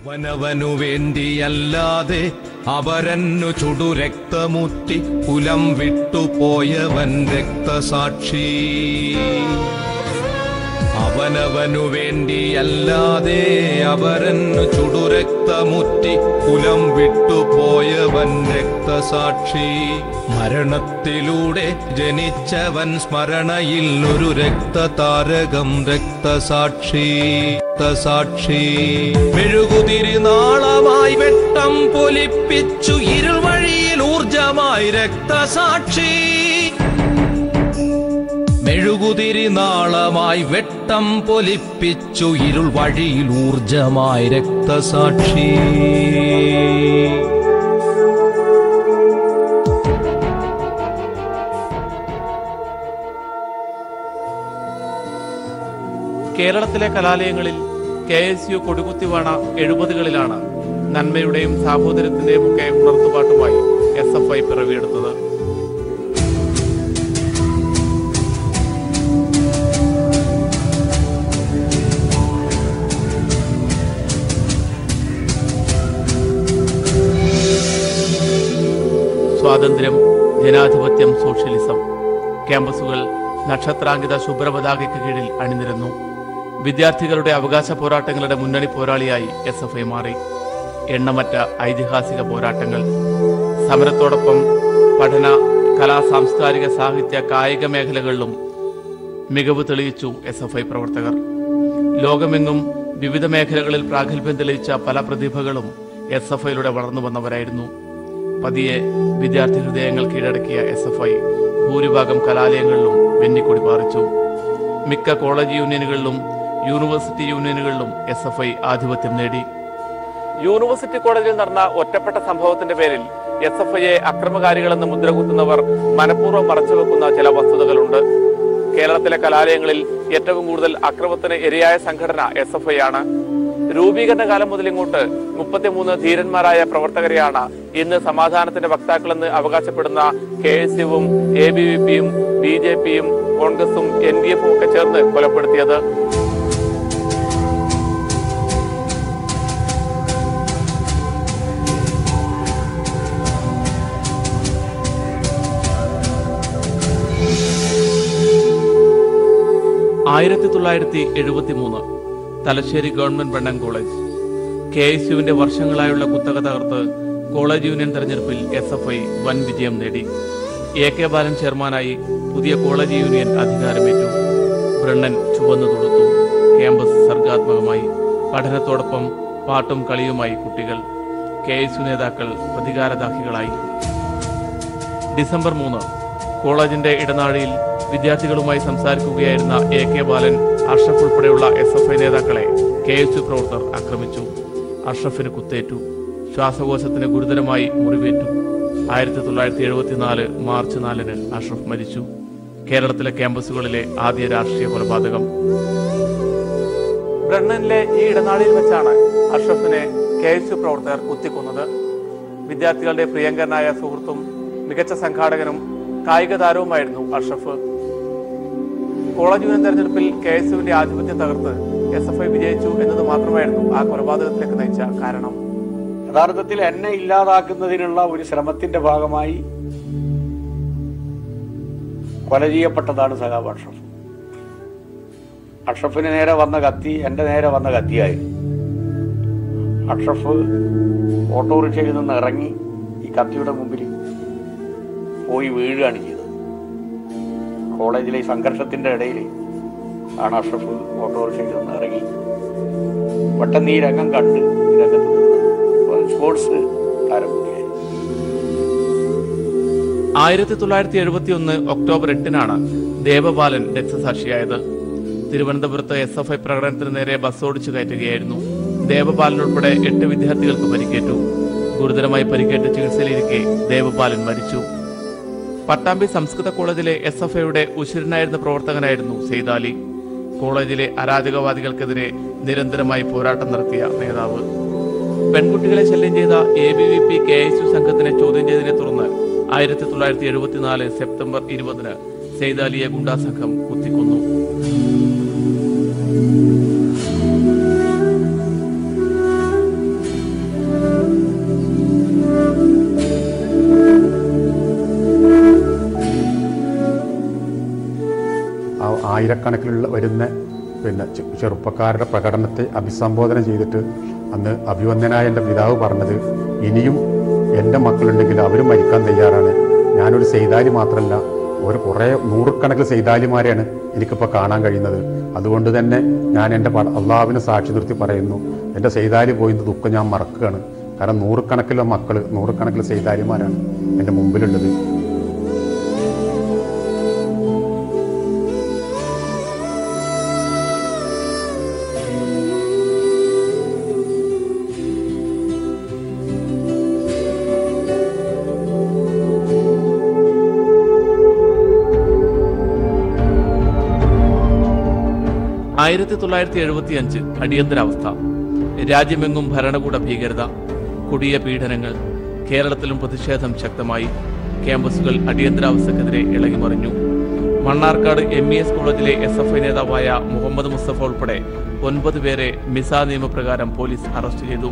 അവനവനു വേണ്ടിയല്ലാതെ അവരന്നു ചുടുരക്തമുറ്റി കുലം വിട്ടുപോയവൻ രക്തസാക്ഷി അവനവനു വേണ്ടിയല്ലാതെ അവരന്നു ചുടുരക്തമുറ്റി കുലം വിട്ടുപോയവൻ രക്തസാക്ഷി മരണത്തിലൂടെ ജനിച്ചവൻ സ്മരണയിൽ ഒരു രക്തതാരകം രക്തസാക്ഷി രക്തസാക്ഷി മെഴുകുതിരി നാളമായി വെട്ടം പൊലിപ്പിച്ചു ഇരുൾ വഴിയിൽ ഊർജമായി രക്തസാക്ഷി മെഴുകുതിരി നാളമായി വെട്ടം പൊലിപ്പിച്ചു ഇരുൾ വഴിയിൽ ഊർജമായി രക്തസാക്ഷി കേരളത്തിലെ കലാലയങ്ങളിൽ കെ എസ് യു കൊടികുത്തിവാണ എഴുപതുകളിലാണ് നന്മയുടെയും സാഹോദര്യത്തിന്റെയും ഒക്കെ ഉണർത്തുപാട്ടുമായി എസ് എഫ് ഐ പിറവിയെടുത്തത് സ്വാതന്ത്ര്യം ജനാധിപത്യം സോഷ്യലിസം ക്യാമ്പസുകൾ നക്ഷത്രാങ്കിത ശുഭ്രപതാകയ്ക്ക് കീഴിൽ അണിനിരന്നു വിദ്യാർത്ഥികളുടെ അവകാശ പോരാട്ടങ്ങളുടെ മുന്നണി പോരാളിയായി എസ് എഫ് ഐ മാറി എണ്ണമറ്റ ഐതിഹാസിക പോരാട്ടങ്ങൾ സമരത്തോടൊപ്പം പഠന കലാ സാംസ്കാരിക സാഹിത്യ കായിക മേഖലകളിലും മികവ് തെളിയിച്ചു എസ് എഫ് ഐ പ്രവർത്തകർ ലോകമെങ്ങും വിവിധ മേഖലകളിൽ പ്രാഗൽഭ്യം തെളിയിച്ച പല പ്രതിഭകളും എസ് എഫ് ഐയിലൂടെ വളർന്നു വന്നവരായിരുന്നു പതിയെ വിദ്യാർത്ഥി ഹൃദയങ്ങൾ കീഴടക്കിയ എസ് എഫ് ഐ ഭൂരിഭാഗം കലാലയങ്ങളിലും വെന്നിക്കൊടി പാറിച്ചു മിക്ക കോളേജ് യൂണിയനുകളിലും യൂണിവേഴ്സിറ്റി യൂണിയനുകളിലും എസ് എഫ് ഐ ആധിപത്യം നേടി യൂണിവേഴ്സിറ്റി കോളേജിൽ നടന്ന ഒറ്റപ്പെട്ട സംഭവത്തിന്റെ പേരിൽ എസ് എഫ് ഐയെ അക്രമകാരികളെന്ന് മുദ്രകുത്തുന്നവർ മനഃപൂർവ്വം മറച്ചുവെക്കുന്ന ചില വസ്തുതകളുണ്ട് കേരളത്തിലെ കലാലയങ്ങളിൽ ഏറ്റവും കൂടുതൽ അക്രമത്തിന് ഇരയായ സംഘടന എസ് എഫ് ഐ ആണ് രൂപീകരണ കാലം മുതൽ ഇങ്ങോട്ട് മുപ്പത്തിമൂന്ന് ധീരന്മാരായ പ്രവർത്തകരെയാണ് ഇന്ന് സമാധാനത്തിന്റെ വക്താക്കളെന്ന് അവകാശപ്പെടുന്ന കെ എസ് യുവും എ ബി വി പിയും ബി ജെ പിയും കോൺഗ്രസും എൻ ഡി എഫും ഒക്കെ ചേർന്ന് കൊലപ്പെടുത്തിയത് ആയിരത്തി തൊള്ളായിരത്തി എഴുപത്തി മൂന്ന് Thalassery government Brennen college K S യുവിന്റെ വർഷങ്ങളായുള്ള കുത്തക തകർത്ത് കോളേജ് യൂണിയൻ തെരഞ്ഞെടുപ്പിൽ എസ് എഫ് ഐ വൻ വിജയം നേടി എ കെ ബാലൻ ചെയർമാനായി പുതിയ കോളേജ് യൂണിയൻ അധികാരമേറ്റു ബ്രണ്ണൻ ചുവന്നു തൊടുത്തു ക്യാമ്പസ് സർഗാത്മകമായി പഠനത്തോടൊപ്പം പാട്ടും കളിയുമായി കുട്ടികൾ കെ എസ് യു നേതാക്കൾ പ്രതികാരദാഹികളായി ഡിസംബർ മൂന്ന് കോളേജിന്റെ ഇടനാഴിയിൽ വിദ്യാർത്ഥികളുമായി സംസാരിക്കുകയായിരുന്ന എ കെ ബാലൻ അഷ്റഫ് ഉൾപ്പെടെയുള്ള എസ് എഫ് ഐ നേതാക്കളെ കെ എസ് യു പ്രവർത്തകർ ആക്രമിച്ചു അഷ്റഫിന് കുത്തേറ്റു ശ്വാസകോശത്തിന് ഗുരുതരമായി മുറിവേറ്റു ആയിരത്തി തൊള്ളായിരത്തി എഴുപത്തിനാല് മാർച്ച് നാലിന് അഷ്റഫ് മരിച്ചു കേരളത്തിലെ ക്യാമ്പസുകളിലെ ആദ്യ രാഷ്ട്രീയ കൊലപാതകം ബ്രണ്ണനിലെ ഈ ഇടനാഴിയിൽ വെച്ചാണ് അഷ്റഫിനെ കെ എസ് യു പ്രവർത്തകർ കുത്തിക്കൊന്നത് വിദ്യാർത്ഥികളുടെ പ്രിയങ്കരനായ സുഹൃത്തും മികച്ച സംഘാടകനും കായിക താരവുമായിരുന്നു അഷ്റഫ് കോളേജ് യൂണിയൻ തെരഞ്ഞെടുപ്പിൽ കെ എസ് യുവിന്റെ ആധിപത്യം തകർത്ത് എസ് എഫ് ഐ വിജയിച്ചു എന്നത് മാത്രമായിരുന്നു ആ കൊലപാതകത്തിലേക്ക് നയിച്ച കാരണം യഥാർത്ഥത്തിൽ എന്നെ ഇല്ലാതാക്കുന്നതിനുള്ള ഒരു ശ്രമത്തിന്റെ ഭാഗമായി കൊല ചെയ്യപ്പെട്ടതാണ് സഖാബ് അഷ്റഫ് അഷ്റഫിന് നേരെ വന്ന കത്തി എൻ്റെ നേരെ വന്ന കത്തിയായി അഷ്റഫ് ഓട്ടോറിക്ഷയിൽ നിന്ന് ഇറങ്ങി ഈ കത്തിയുടെ മുമ്പിൽ പോയി വീഴുകയാണ് ചെയ്തത് കോളേജിലെ ഈ സംഘർഷത്തിന്റെ ഇടയിൽ ആണ് അഷ്റഫ് ഓട്ടോറിക്ഷയിൽ നിന്ന് ഇറങ്ങി പെട്ടെന്ന് ഈ രംഗം കണ്ട് ഈ രംഗത്ത് നിന്നത് അപ്പോൾ സ്പോർട്സ് താരം കൂടിയായി ആയിരത്തി തൊള്ളായിരത്തി എഴുപത്തി ഒന്ന് ഒക്ടോബർ എട്ടിനാണ് ദേവബാലൻ രക്തസാക്ഷിയായത് തിരുവനന്തപുരത്ത് എസ് എഫ് ഐ പ്രകടനത്തിന് നേരെ ബസ് ഓടിച്ചു കയറ്റുകയായിരുന്നു ദേവബാലൻ ഉൾപ്പെടെ എട്ട് വിദ്യാർത്ഥികൾക്ക് പരിക്കേറ്റു ഗുരുതരമായി പരിക്കേറ്റ് ചികിത്സയിലിരിക്കെ ദേവബാലൻ മരിച്ചു പട്ടാമ്പി സംസ്കൃത കോളേജിലെ എസ് എഫ് ഐയുടെ ഉശിരനായിരുന്ന പ്രവർത്തകനായിരുന്നു സെയ്താലി കോളേജിലെ അരാജകവാദികൾക്കെതിരെ നിരന്തരമായി പോരാട്ടം നടത്തിയ നേതാവ് പെൺകുട്ടികളെ ശല്യം ചെയ്ത A B V P K S U സംഘത്തിനെ ചോദ്യം ചെയ്തതിനെ തുടർന്ന് ആയിരത്തി തൊള്ളായിരത്തി എഴുപത്തിനാല് സെപ്റ്റംബർ ഇരുപതിന് സെയ്താലിയെ ഗുണ്ടാ സംഘം കുത്തിക്കൊന്നു ആയിരക്കണക്കിലുള്ള വരുന്ന പിന്നെ ചെ- ചെറുപ്പക്കാരുടെ പ്രകടനത്തെ അഭിസംബോധന ചെയ്തിട്ട് അന്ന് അഭിവന്ദനായ എൻ്റെ പിതാവ് പറഞ്ഞത് ഇനിയും എൻ്റെ മക്കളുണ്ടെങ്കിൽ അവരും മരിക്കാൻ തയ്യാറാണ് ഞാനൊരു സെയ്താലി മാത്രമല്ല ഒരു കുറേ നൂറുകണക്കിന് സെയ്താലിമാരെയാണ് എനിക്കിപ്പോൾ കാണാൻ കഴിയുന്നത് അതുകൊണ്ട് തന്നെ ഞാൻ എൻ്റെ പട- അള്ളാഹുവിനെ സാക്ഷി നിർത്തി പറയുന്നു എൻ്റെ സെയ്താലി പോയിന്ന് ദുഃഖം ഞാൻ മറക്കുകയാണ് കാരണം നൂറുകണക്കിലുള്ള മക്കൾ നൂറുകണക്കിലെ സെയ്താലിമാരാണ് എൻ്റെ മുമ്പിലുള്ളത് ആയിരത്തി തൊള്ളായിരത്തി എഴുപത്തി അഞ്ച് അടിയന്തരാവസ്ഥ രാജ്യമെങ്ങും ഭരണകൂട ഭീകരത കൊടിയ പീഡനങ്ങൾ കേരളത്തിലും പ്രതിഷേധം ശക്തമായി ക്യാമ്പസുകൾ അടിയന്തരാവസ്ഥക്കെതിരെ ഇളകിമറിഞ്ഞു മണ്ണാർക്കാട് എം ഇ എസ് കോളേജിലെ എസ് എഫ് ഐ നേതാവായ മുഹമ്മദ് മുസ്തഫ ഉൾപ്പെടെ ഒൻപത് പേരെ മിസ നിയമപ്രകാരം പോലീസ് അറസ്റ്റ് ചെയ്തു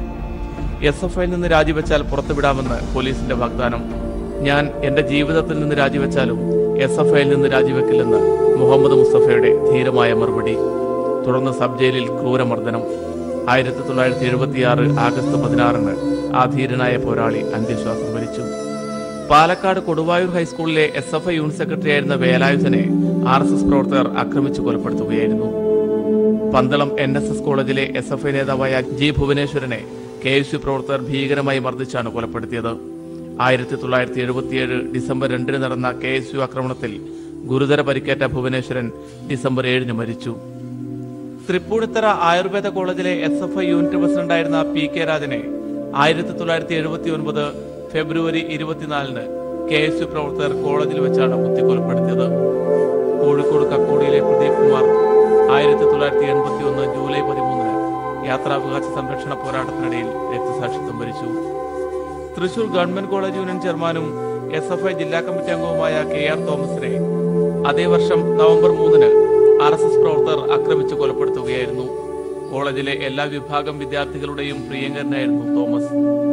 എസ് എഫ് ഐയിൽ നിന്ന് രാജിവെച്ചാൽ പുറത്തുവിടാമെന്ന് പോലീസിന്റെ വാഗ്ദാനം ഞാൻ എന്റെ ജീവിതത്തിൽ നിന്ന് രാജിവെച്ചാലും എസ് എഫ് ഐയിൽ നിന്ന് രാജിവെക്കില്ലെന്ന് മുഹമ്മദ് മുസ്തഫയുടെ ധീരമായ മറുപടി തുടർന്ന് സബ് ജയിലിൽ ക്രൂരമർദ്ദനം ആയിരത്തി തൊള്ളായിരത്തി എഴുപത്തിയാറ് ആഗസ്റ്റ് പതിനാറിന് ആ ധീരനായ പോരാളി അന്ത്യശ്വാസം വലിച്ചു പാലക്കാട് കൊടുവായൂർ ഹൈസ്കൂളിലെ S F I unit secretary ആയിരുന്ന വേലായുധനെ ആർ എസ് എസ് പ്രവർത്തകർ ആക്രമിച്ചു കൊലപ്പെടുത്തുകയായിരുന്നു പന്തളം എൻ എസ് എസ് കോളേജിലെ എസ് എഫ് ഐ നേതാവായ ജി ഭുവനേശ്വരനെ കെ എസ് യു പ്രവർത്തകർ ഭീകരമായി മർദ്ദിച്ചാണ് കൊലപ്പെടുത്തിയത് ആയിരത്തി തൊള്ളായിരത്തി എഴുപത്തിയേഴ് ഡിസംബർ രണ്ടിന് നടന്ന കെ എസ് യു ആക്രമണത്തിൽ ഗുരുതര പരിക്കേറ്റ ഭുവനേശ്വരൻ ഡിസംബർ ഏഴിന് മരിച്ചു തൃപ്പൂണിത്തറ ആയുർവേദ കോളേജിലെ എസ് എഫ് ഐ യൂണിറ്റ് പ്രസിഡന്റായിരുന്ന പി കെ രാജനെ ആയിരത്തി തൊള്ളായിരത്തി എഴുപത്തി ഒൻപത് ഫെബ്രുവരി ഇരുപത്തിനാലിന് കെ എസ് യു പ്രവർത്തകർ കോളേജിൽ വെച്ചാണ് കുത്തിക്കൊലപ്പെടുത്തിയത് കോഴിക്കോട് കക്കോടിയിലെ പ്രദീപ് കുമാർ ആയിരത്തി തൊള്ളായിരത്തി എൺപത്തി ഒന്ന് ജൂലൈ പതിമൂന്നിന് യാത്രാവകാശ സംരക്ഷണ പോരാട്ടത്തിനിടയിൽ രക്തസാക്ഷിത്വം വരിച്ചു തൃശൂർ ഗവൺമെന്റ് കോളേജ് യൂണിയൻ ചെയർമാനും എസ് എഫ് ഐ ജില്ലാ കമ്മിറ്റി അംഗവുമായ കെ ആർ തോമസിനെ അതേ വർഷം നവംബർ മൂന്നിന് ആർ എസ് എസ് പ്രവർത്തകർ ആക്രമിച്ച് കൊലപ്പെടുത്തുകയായിരുന്നു കോളേജിലെ എല്ലാ വിഭാഗം വിദ്യാർത്ഥികളുടെയും പ്രിയങ്കരനായിരുന്നു തോമസ്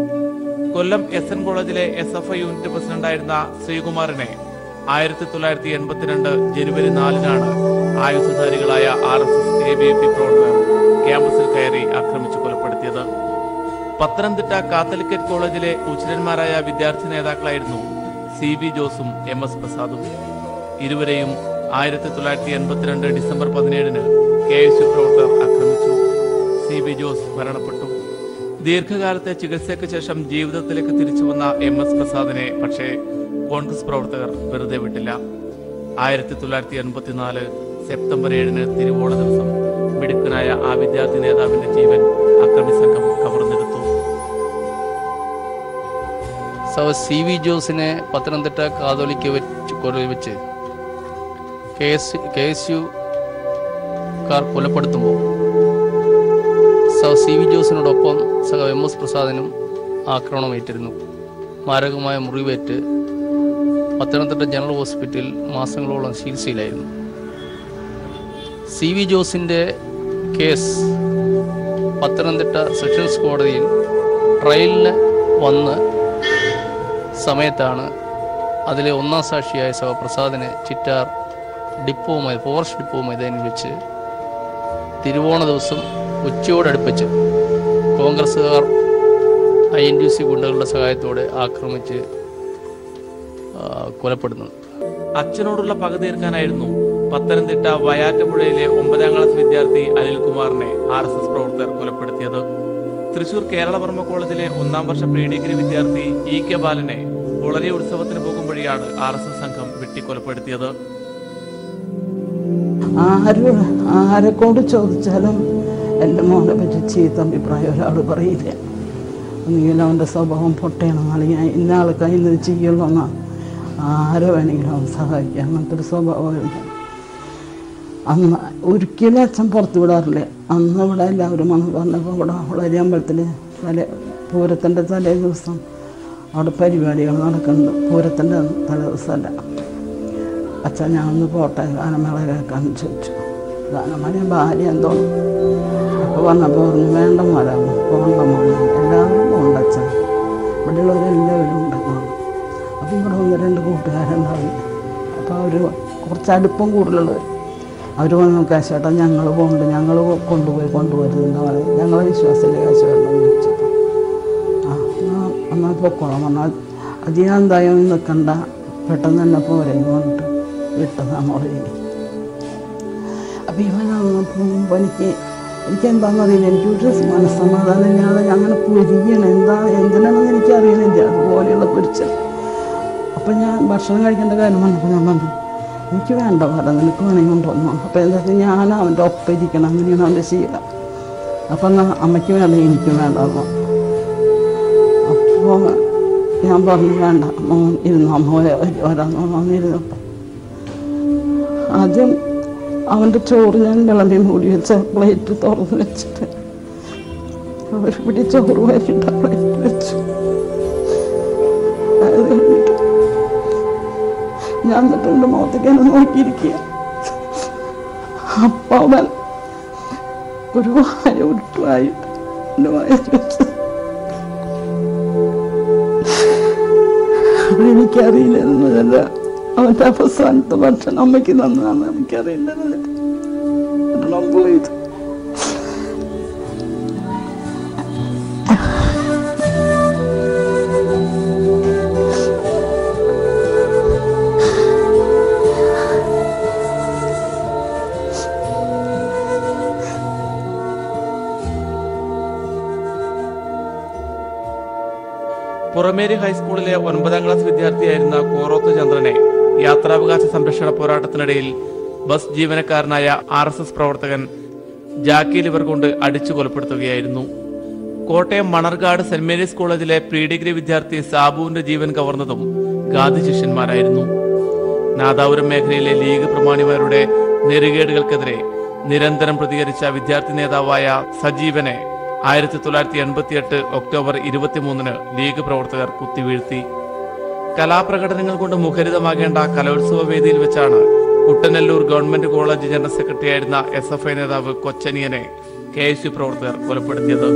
കൊല്ലം എസ് എൻ കോളേജിലെ എസ് എഫ് ഐ യൂണിറ്റ് പ്രസിഡന്റായിരുന്ന ശ്രീകുമാറിനെ ആയിരത്തി തൊള്ളായിരത്തി എൺപത്തിരണ്ട് ജനുവരി നാലിനാണ് ആയുധധാരികളായ R S S A B P പ്രവർത്തകർ ക്യാമ്പസിൽ കയറി ആക്രമിച്ചു കൊലപ്പെടുത്തിയത് പത്തനംതിട്ട കാത്തലിക്കറ്റ് കോളേജിലെ ഉച്ചിരന്മാരായ വിദ്യാർത്ഥി നേതാക്കളായിരുന്നു സി ബി ജോസും എം എസ് പ്രസാദും ഇരുവരെയും ആയിരത്തി തൊള്ളായിരത്തി എൺപത്തിരണ്ട് ഡിസംബർ പതിനേഴിന് കെ എസ് യു പ്രവർത്തകർ ആക്രമിച്ചു സി ബി ജോസ് മരണപ്പെട്ടു ദീർഘകാലത്തെ ചികിത്സയ്ക്ക് ശേഷം ജീവിതത്തിലേക്ക് തിരിച്ചു വന്ന എം എസ് പ്രസാദിനെ പക്ഷേ കോൺഗ്രസ് പ്രവർത്തകർ വെറുതെ വിട്ടില്ല ആയിരത്തി തൊള്ളായിരത്തി എൺപത്തിനാല് സെപ്റ്റംബർ ഏഴിന് തിരുവോണ ദിവസം മിടുക്കനായ ആ വിദ്യാർത്ഥി നേതാവിന്റെ ജീവൻ അക്രമി സംഘം കവർന്നെടുത്തു സൗ സി വി ജോസിനെ പത്തനംതിട്ട കാതോലിക്ക വെച്ച് കൊല വെച്ച് K S K S U കാർ കൊലപ്പെടുത്തുമ്പോൾ സൗ സി വി ജോസിനോടൊപ്പം സഹ എം എസ് പ്രസാദിനും ആക്രമണം ഏറ്റിരുന്നു മാരകമായ മുറിവേറ്റ് പത്തനംതിട്ട ജനറൽ ഹോസ്പിറ്റലിൽ മാസങ്ങളോളം ചികിത്സയിലായിരുന്നു സി വി ജോസിൻ്റെ കേസ് പത്തനംതിട്ട സെഷൻസ് കോടതിയിൽ ട്രയലിന് വന്ന് സമയത്താണ് അതിലെ ഒന്നാം സാക്ഷിയായ ശവപ്രസാദിനെ ചിറ്റാർ ഡിപ്പോവുമായി ഫോറസ്റ്റ് ഡിപ്പോ മൈതാനിൽ വെച്ച് തിരുവോണ ദിവസം ഉച്ചയോടടുപ്പിച്ച് കോൺഗ്രസ്സുകാർ ഐ എൻ ടി സി ഗുണ്ടകളുടെ സഹായത്തോടെ ആക്രമിച്ച് ആ, കൊലപ്പെടുന്നത് അച്ഛനോടുള്ള പക തീർക്കാനായിരുന്നു പത്തനംതിട്ട വയാറ്റുപുഴയിലെ ഒമ്പതാം ക്ലാസ് വിദ്യാർത്ഥി അനിൽകുമാറിനെ ആർ എസ് എസ് പ്രവർത്തകർ കൊലപ്പെടുത്തിയത് തൃശൂർ കേരളവർമ്മ കോളേജിലെ ഒന്നാം വർഷ പ്രീ ഡിഗ്രി വിദ്യാർത്ഥി ഇ കെ ബാലനെ വളരെ ഉത്സവത്തിന് പോകും വഴിയാണ് ആർ എസ് എസ് സംഘം വെട്ടിക്കൊലപ്പെടുത്തിയത് ആര് ആരെക്കൊണ്ട് ചോദിച്ചാലും എൻ്റെ മോനെ പറ്റി ചീത്ത അഭിപ്രായം ഒരാൾ പറയില്ല ഒന്നുകിൽ അവൻ്റെ സ്വഭാവം പൊട്ടയാണ് അല്ലെങ്കിൽ ഇന്ന ആൾക്കാർ ഇന്ന് ചെയ്യുള്ളൂ എന്നാ ആരെ വേണമെങ്കിലും അവൻ സഹായിക്കാം അങ്ങനത്തെ ഒരു സ്വഭാവമായിരുന്നു അന്ന് ഒരിക്കലും അച്ഛൻ പുറത്ത് വിടാറില്ല അന്ന് ഇവിടെ എല്ലാവരും വന്ന് പറഞ്ഞപ്പോൾ ഇവിടെ വളരെ അമ്പലത്തിൽ തലേ പൂരത്തിൻ്റെ തലേ ദിവസം അവിടെ പരിപാടികൾ നടക്കുന്നുണ്ട് പൂരത്തിൻ്റെ തലേ ദിവസമല്ല അച്ഛൻ ഞാൻ ഒന്ന് പോട്ടെ ഗാനമേള കേൾക്കാമെന്ന് ചോദിച്ചു ഗാനമേള ഭാര്യ എന്തോ അപ്പോൾ വന്നപ്പോൾ പറഞ്ഞു വേണ്ട മോനെ പോകണ്ട മോനെ എല്ലാവരും പോകണ്ട അച്ഛൻ ഇവിടെയുള്ളവരെല്ലാവരും ഉണ്ട് അപ്പോൾ ഇവിടെ ഒന്ന് രണ്ട് കൂട്ടുകാരുണ്ടാവും അപ്പോൾ അവർ കുറച്ച് അടുപ്പം കൂടുതലുള്ളവർ അവർ പറഞ്ഞു കാശേട്ടാ ഞങ്ങൾ പോകുന്നുണ്ട് ഞങ്ങൾ കൊണ്ടുപോയി കൊണ്ടുവരുന്ന പറയും ഞങ്ങളെ വിശ്വാസത്തിലെ കാശ് വേണമെന്ന് ചോദിച്ചപ്പോൾ ആ എന്നാൽ എന്നാൽ പൊക്കോളാം എന്നാൽ അധികം എന്തായാലും നിൽക്കണ്ട പെട്ടെന്ന് തന്നെ പോരെന്ന് പറഞ്ഞിട്ട് വിട്ടതാണ് ഉടനെ അപ്പം ഇവനപ്പോൾ എനിക്ക് എനിക്ക് എന്താണെന്ന് അറിയില്ല എനിക്കൊരു മനസ്സമാധാനം ഇല്ലാതെ ഞാൻ അങ്ങനെ പൊരിയണം എന്താ എന്തിനാണെന്ന് എനിക്കറിയണില്ല അതുപോലെയുള്ള പൊരിച്ചൽ അപ്പം ഞാൻ ഭക്ഷണം കഴിക്കേണ്ട കാര്യം വന്നപ്പോൾ ഞാൻ പറഞ്ഞു എനിക്ക് വേണ്ട പറ നിനക്ക് വേണമെങ്കിൽ കൊണ്ടുവന്നു അപ്പോൾ എന്താ വെച്ചാൽ ഞാൻ അവൻ്റെ ഒപ്പം ഇരിക്കണം അങ്ങനെയാണ് അവൻ്റെ ശീലം അപ്പം എന്നാൽ അമ്മയ്ക്ക് വേണ്ട എനിക്ക് വേണ്ട എന്ന് പറഞ്ഞു. അപ്പോൾ ഞാൻ പറഞ്ഞു വേണ്ട മോൻ ഇരുന്നു അമ്മ വര- വരാന്ന് വന്നിരുന്നപ്പോൾ ആദ്യം അവൻ്റെ ചോറ് ഞാൻ വിളമ്പി മൂടി വെച്ച പ്ലേറ്റ് തുറന്ന് വെച്ചിട്ട് അവർ പിടി ചോറ് വരിട്ട പ്ലേറ്റ് വെച്ചു അത് കഴിഞ്ഞിട്ട് ഞാൻ എന്നിട്ട് എൻ്റെ മുഖത്തേക്ക് എന്നെ നോക്കിയിരിക്കുക അപ്പം അവൻ ഒരു വായ ഉരുട്ടുമായി എൻ്റെ വായ വെച്ച് എനിക്കറിയില്ലായിരുന്നു എൻ്റെ അവൻ്റെ അവസാനത്തെ ഭക്ഷണം അമ്മയ്ക്ക് തന്നതാണ് എനിക്കറിയില്ലായിരുന്നു നമ്മൾ ചെയ്തു പുറമേരി ഹൈസ്കൂളിലെ ഒൻപതാം ക്ലാസ് വിദ്യാർത്ഥിയായിരുന്ന കോറോത്ത് ചന്ദ്രനെ യാത്രാവകാശ സംരക്ഷണ പോരാട്ടത്തിനിടയിൽ ബസ് ജീവനക്കാരനായ ആർ എസ് എസ് പ്രവർത്തകൻ ജാക്കി ലിവർ കൊണ്ട് അടിച്ചു കൊലപ്പെടുത്തുകയായിരുന്നു കോട്ടയം മണർകാട് സെന്റ് മേരീസ് കോളേജിലെ പ്രീ ഡിഗ്രി വിദ്യാർത്ഥി സാബുവിന്റെ ജീവൻ കവർന്നതും ഗാന്ധി ശിഷ്യന്മാരായിരുന്നു നാദാപുരം മേഖലയിലെ ലീഗ് പ്രമാണിമാരുടെ നെറുകേടുകൾക്കെതിരെ നിരന്തരം പ്രതികരിച്ച വിദ്യാർത്ഥി നേതാവായ സജീവനെ ആയിരത്തി തൊള്ളായിരത്തി എൺപത്തിയെട്ട് ഒക്ടോബർ ഇരുപത്തിമൂന്നിന് ലീഗ് പ്രവർത്തകർ കുത്തിവീഴ്ത്തി കലാപ്രകടനങ്ങൾ കൊണ്ട് മുഖരിതമാകേണ്ട കലോത്സവ വേദിയിൽ വെച്ചാണ് കുട്ടനെല്ലൂർ ഗവൺമെന്റ് കോളേജ് ജനറൽ സെക്രട്ടറിയായിരുന്ന എസ് എഫ് ഐ നേതാവ് കൊച്ചനിയനെ കെ എസ് യു പ്രവർത്തകർ കൊലപ്പെടുത്തിയത്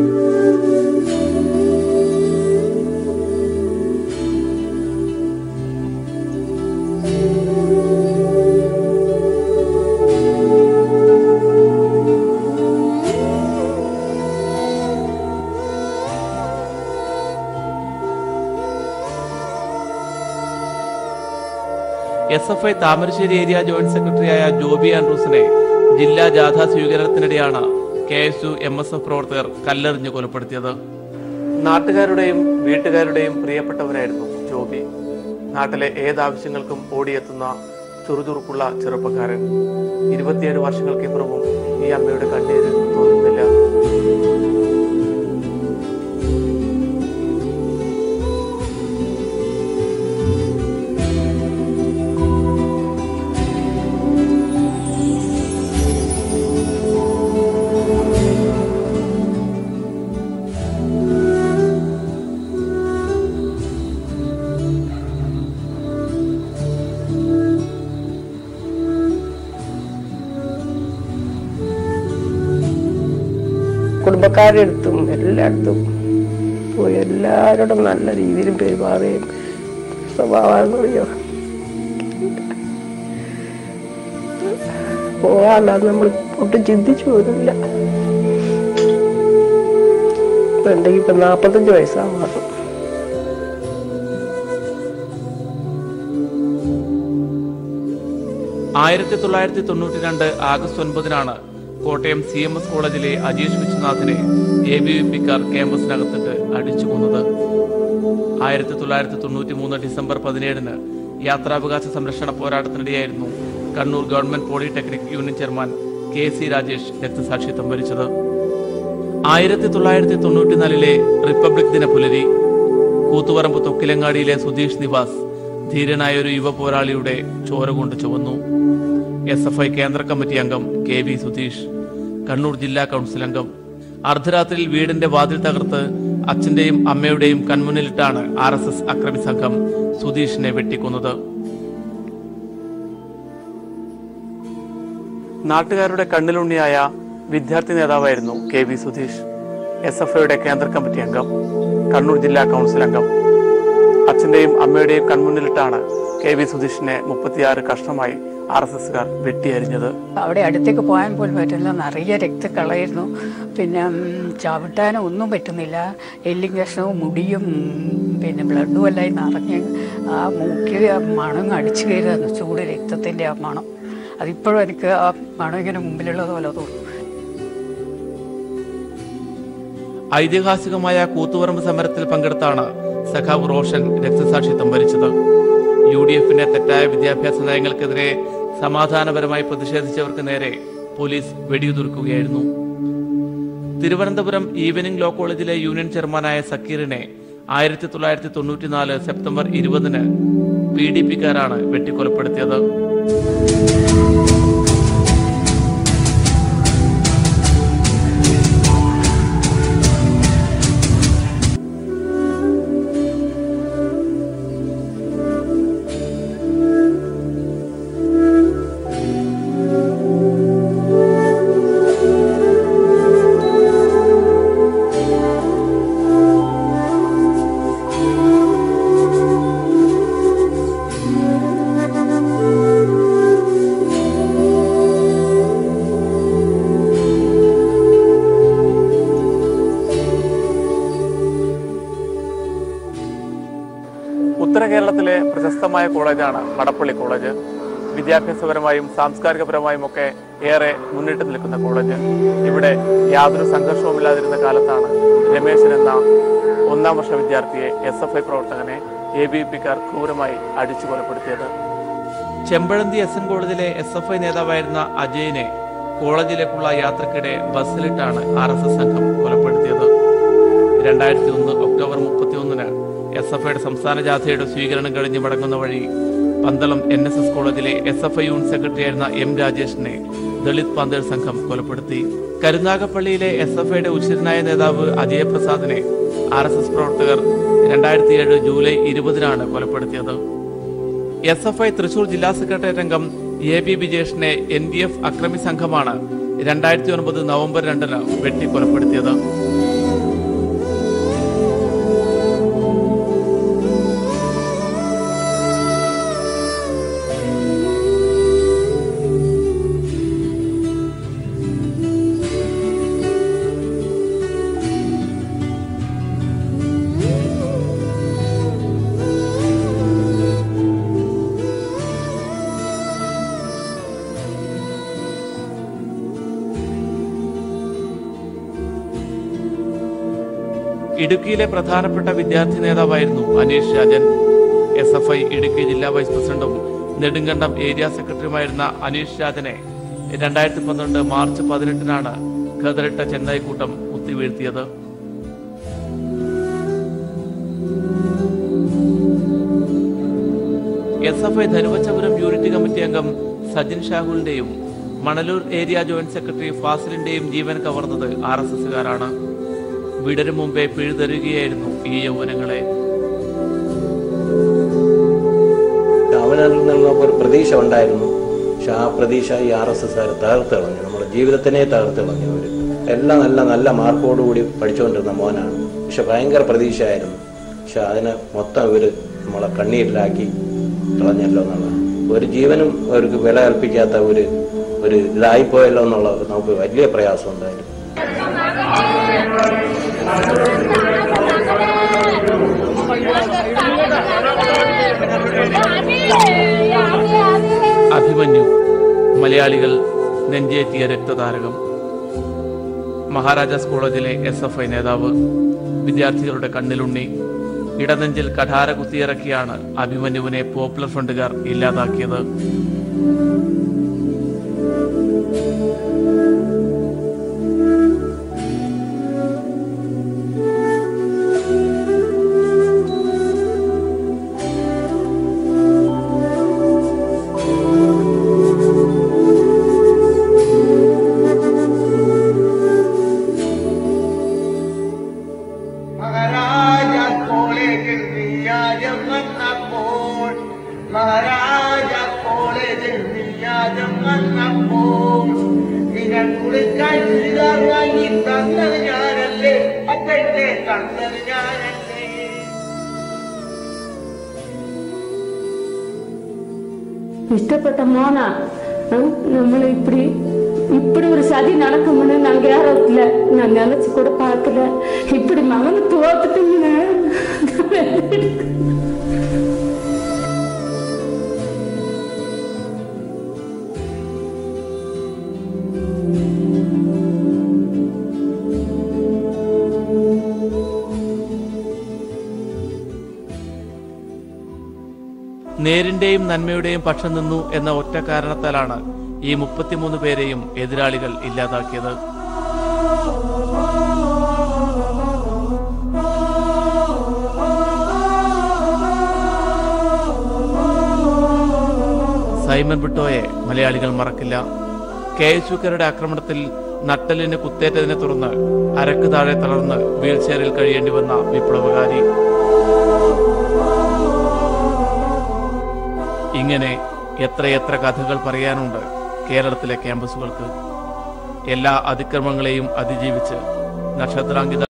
S F I Thamarassery area joint സെക്രട്ടറിയായ ജോബി ആൻഡ്രൂസിനെ ജില്ലാ ജാഥ സ്വീകരണത്തിനിടെയാണ് K S U M S F പ്രവർത്തകർ കല്ലെറിഞ്ഞ് കൊലപ്പെടുത്തിയത് നാട്ടുകാരുടെയും വീട്ടുകാരുടെയും പ്രിയപ്പെട്ടവരായിരുന്നു ജോബി നാട്ടിലെ ഏതാവശ്യങ്ങൾക്കും ഓടിയെത്തുന്ന ചുറുചുറുക്കുള്ള ചെറുപ്പക്കാരൻ ഇരുപത്തിയേഴ് വർഷങ്ങൾക്കിപ്പുറവും ഈ അമ്മയുടെ കണ്ണീര് തോന്നുന്നില്ല കുടുംബക്കാരുടെ അടുത്തും എല്ലായിടത്തും പോയി എല്ലാവരോടും നല്ല രീതിയിലും പെരുമാറുകയും സ്വഭാവങ്ങളെയോ പോകാല്ലാതെ നമ്മൾ ഒട്ടും ചിന്തിച്ചു പോലുമില്ല ഇപ്പൊ ഉണ്ടെങ്കിൽ ഇപ്പൊ നാപ്പത്തഞ്ച് വയസ്സാവാറും ആയിരത്തി തൊള്ളായിരത്തി തൊണ്ണൂറ്റി രണ്ട് ആഗസ്റ്റ് ഒൻപതിനാണ് കോട്ടയം സി എം എസ് കോളേജിലെ അജീഷ് വിശ്വനാഥിനെ എ ബി വി പിക്കാർ ക്യാമ്പസിനകത്തിട്ട് അടിച്ചു കൊന്നത് ആയിരത്തി തൊള്ളായിരത്തി തൊണ്ണൂറ്റി മൂന്ന് ഡിസംബർ പതിനേഴിന് യാത്രാവകാശ സംരക്ഷണ പോരാട്ടത്തിനിടെയായിരുന്നു Kannur government polytechnic union chairman K C Rajesh രക്തസാക്ഷിത്വം വരിച്ചത് ആയിരത്തി തൊള്ളായിരത്തി തൊണ്ണൂറ്റിനാലിലെ റിപ്പബ്ലിക് ദിന പുലരി കൂത്തുപറമ്പ് തൊക്കിലങ്ങാടിയിലെ സുധീഷ് നിവാസ് ധീരനായ ഒരു യുവ പോരാളിയുടെ ചോര കൊണ്ട് ചുവന്നു എസ് എഫ് ഐ കേന്ദ്ര കമ്മിറ്റി അംഗം കെ വി സുധീഷ് കണ്ണൂർ ജില്ലാ കൗൺസിൽ അംഗം അർദ്ധരാത്രിയിൽ വീടിന്റെ വാതിൽ തകർത്ത് അച്ഛന്റെയും അമ്മയുടെയും കൺമുന്നിലിട്ടാണ് ആർ എസ് എസ് അക്രമി സംഘം സുധീഷിനെ വെട്ടിക്കൊന്നത് നാട്ടുകാരുടെ കണ്ണിലുണ്ണിയായ വിദ്യാർത്ഥി നേതാവായിരുന്നു K V Sudheesh S F ഐയുടെ കേന്ദ്ര കമ്മിറ്റി അംഗം കണ്ണൂർ ജില്ലാ കൗൺസിൽ അംഗം അച്ഛന്റെയും അമ്മയുടെയും കൺമുന്നിലിട്ടാണ് കെ വി സുധീഷിനെ മുപ്പത്തിയാറ് കഷ്ണമായി ആർ എസ് എസുകാർ വെട്ടിയരിഞ്ഞത് അവിടെ അടുത്തേക്ക് പോകാൻ പോലും പറ്റില്ല നിറയെ രക്തക്കളായിരുന്നു പിന്നെ ഉം, ചവിട്ടാനോ ഒന്നും പറ്റുന്നില്ല എല്ലും കഷ്ണവും മുടിയും ഉം, പിന്നെ ബ്ലഡും എല്ലാം നിറഞ്ഞ് ആ മൂക്കിൽ ആ മണം അടിച്ചു കയറുന്നു ചൂട് രക്തത്തിൻ്റെ ആ മണം അതിപ്പോഴും എനിക്ക് ആ മണം ഇങ്ങനെ മുമ്പിലുള്ളത് പോലെ തോന്നും ഐതിഹാസികമായ കൂത്തുപറമ്പ് സമരത്തിൽ പങ്കെടുത്താണ് സഖാവ് റോഷൻ രക്തസാക്ഷിത്വം വരിച്ചത് യു ഡി എഫിന്റെ തെറ്റായ വിദ്യാഭ്യാസ നയങ്ങൾക്കെതിരെ സമാധാനപരമായി പ്രതിഷേധിച്ചവർക്ക് നേരെ പോലീസ് വെടിയുതിർക്കുകയായിരുന്നു തിരുവനന്തപുരം ഈവനിംഗ് ലോ കോളേജിലെ യൂണിയൻ ചെയർമാനായ സക്കീറിനെ ആയിരത്തി തൊള്ളായിരത്തി തൊണ്ണൂറ്റിനാല് സെപ്റ്റംബർ ഇരുപതിന് പി ഡി പിക്കാരാണ് വെട്ടിക്കൊലപ്പെടുത്തിയത് ഉത്തര കേരളത്തിലെ പ്രശസ്തമായ കോളേജാണ് മടപ്പള്ളി കോളേജ് വിദ്യാഭ്യാസപരമായും സാംസ്കാരികപരമായും ഒക്കെ ഏറെ മുന്നിട്ട് നിൽക്കുന്ന കോളേജ് ഇവിടെ യാതൊരു സംഘർഷവുമില്ലാതിരുന്ന കാലത്താണ് രമേശൻ എന്ന ഒന്നാം വർഷ വിദ്യാർത്ഥിയെ എസ് എഫ് ഐ പ്രവർത്തകനെ എ ബി പിക്കാർ ക്രൂരമായി അടിച്ചു കൊലപ്പെടുത്തിയത് ചെമ്പഴന്തി എസ് എൻ കോളേജിലെ എസ് എഫ് ഐ നേതാവായിരുന്ന അജയനെ കോളേജിലേക്കുള്ള യാത്രക്കിടെ ബസ്സിലിട്ടാണ് ആർ എസ് എസ് സംഘം കൊലപ്പെടുത്തിയത് രണ്ടായിരത്തി ഒന്ന് ഒക്ടോബർ മുപ്പത്തി ഒന്നിന് എസ് എഫ് ഐയുടെ സംസ്ഥാന ജാഥയുടെ സ്വീകരണം കഴിഞ്ഞ് മടങ്ങുന്ന വഴി പന്തളം എൻ എസ് എസ് കോളേജിലെ എസ് എഫ് ഐ യൂണിറ്റ് സെക്രട്ടറിയായിരുന്ന എം രാജേഷിനെ ദളിത് പന്തേൾ സംഘം കൊലപ്പെടുത്തി കരുനാഗപ്പള്ളിയിലെ എസ് എഫ് ഐയുടെ ഉശിരനായ നേതാവ് അജയപ്രസാദിനെ ആർ എസ് എസ് പ്രവർത്തകർ രണ്ടായിരത്തി ഏഴ് ജൂലൈ ഇരുപതിനാണ് കൊലപ്പെടുത്തിയത് എസ് എഫ് ഐ തൃശൂർ ജില്ലാ സെക്രട്ടേറിയറ്റ് അംഗം എ ബി ബിജേഷിനെ എൻ ഡി എഫ് അക്രമി സംഘമാണ് രണ്ടായിരത്തി ഒൻപത് നവംബർ രണ്ടിന് വെട്ടിക്കൊലപ്പെടുത്തിയത് ഇടുക്കിയിലെ പ്രധാനപ്പെട്ട വിദ്യാർത്ഥി നേതാവായിരുന്നു Anish Rajan S F I Idukki ജില്ലാ വൈസ് പ്രസിഡന്റും നെടുങ്കണ്ടം ഏരിയ സെക്രട്ടറിയുമായിരുന്ന അനീഷ് രാജനെ രണ്ടായിരത്തി പന്ത്രണ്ട് മാർച്ച് പതിനെട്ടിനാണ് ഖദറിട്ട ചെന്നൈ കൂട്ടം കുത്തിവീഴ്ത്തിയത് S F I Dhanuvachapuram unit committee അംഗം സജിൻ ഷാഹുലിന്റെയും മണലൂർ ഏരിയ ജോയിന്റ് സെക്രട്ടറി ഫാസിലിന്റെയും ജീവൻ കവർന്നത് ആർ എസ് എസുകാരാണ് വിടരും മുമ്പേ പിഴുതെറുകയായിരുന്നു ഈ യൗവനങ്ങളെ അവനിൽ നിന്നുള്ള ഒരു പ്രതീക്ഷ ഉണ്ടായിരുന്നു പക്ഷെ ആ പ്രതീക്ഷ ഈ ആർ എസ് എസ് തകർത്ത് കളഞ്ഞു നമ്മുടെ ജീവിതത്തിനെ തകർത്ത് കളഞ്ഞു അവർ എല്ലാം നല്ല നല്ല മാർക്കോടുകൂടി പഠിച്ചുകൊണ്ടിരുന്ന മോനാണ് പക്ഷെ ഭയങ്കര പ്രതീക്ഷയായിരുന്നു പക്ഷെ അതിനെ മൊത്തം ഇവർ നമ്മളെ കണ്ണീരിലാക്കി കളഞ്ഞല്ലോ എന്നുള്ളത് ഒരു ജീവനും അവർക്ക് വില കൽപ്പിക്കാത്ത ഒരു ഒരു ഇതായിപ്പോയല്ലോ എന്നുള്ളത് നമുക്ക് വലിയ പ്രയാസം ഉണ്ടായിരുന്നു അഭിമന്യു മലയാളികൾ നെഞ്ചേറ്റിയ രക്തതാരകം മഹാരാജാസ് കോളേജിലെ എസ് എഫ് ഐ നേതാവ് വിദ്യാർത്ഥികളുടെ കണ്ണിലുണ്ണി ഇടനെഞ്ചിൽ കഠാര കുത്തിയിറക്കിയാണ് അഭിമന്യുവിനെ പോപ്പുലർ ഫ്രണ്ടുകാർ ഇല്ലാതാക്കിയത് മഹാരാജ കോളേജിൽ വിയാജം വന്നപ്പോൾ മഹാരാജ കോളേജിൽ വിയാജം വന്നപ്പോൾ നിങ്ങൾ കുളിക്കാൻ ചുരിദാർ വാങ്ങി തന്നത് ഞാനല്ലേ അപ്പോഴത്തെ തന്നത് ഞാനല്ലേ இஷ்டப்பட்ட மோனா நம்மளை இப்படி இப்படி ஒரு சதி நடக்கும்னு நாங்க யாரும் இல்ல நான் நினைச்சு கூட பார்க்கல இப்படி மகன் தோத்துட்டுங்கன்னு നേരിന്റെയും നന്മയുടെയും പക്ഷം നിന്നു എന്ന ഒറ്റ കാരണത്താലാണ് ഈ മുപ്പത്തിമൂന്ന് പേരെയും എതിരാളികൾ ഇല്ലാതാക്കിയത് സൈമൺ ബിട്ടോയെ മലയാളികൾ മറക്കില്ല കെ എസ് യുക്കാരുടെ ആക്രമണത്തിൽ നട്ടലിന് കുത്തേറ്റതിനെ തുടർന്ന് അരക്ക് താഴെ തളർന്ന് വീൽചെയറിൽ കഴിയേണ്ടി വന്ന വിപ്ലവകാരി ഇങ്ങനെ എത്രയെത്ര കഥകൾ പറയാനുണ്ട് കേരളത്തിലെ ക്യാമ്പസുകൾക്ക് എല്ലാ അതിക്രമങ്ങളെയും അതിജീവിച്ച് നക്ഷത്രാങ്കിത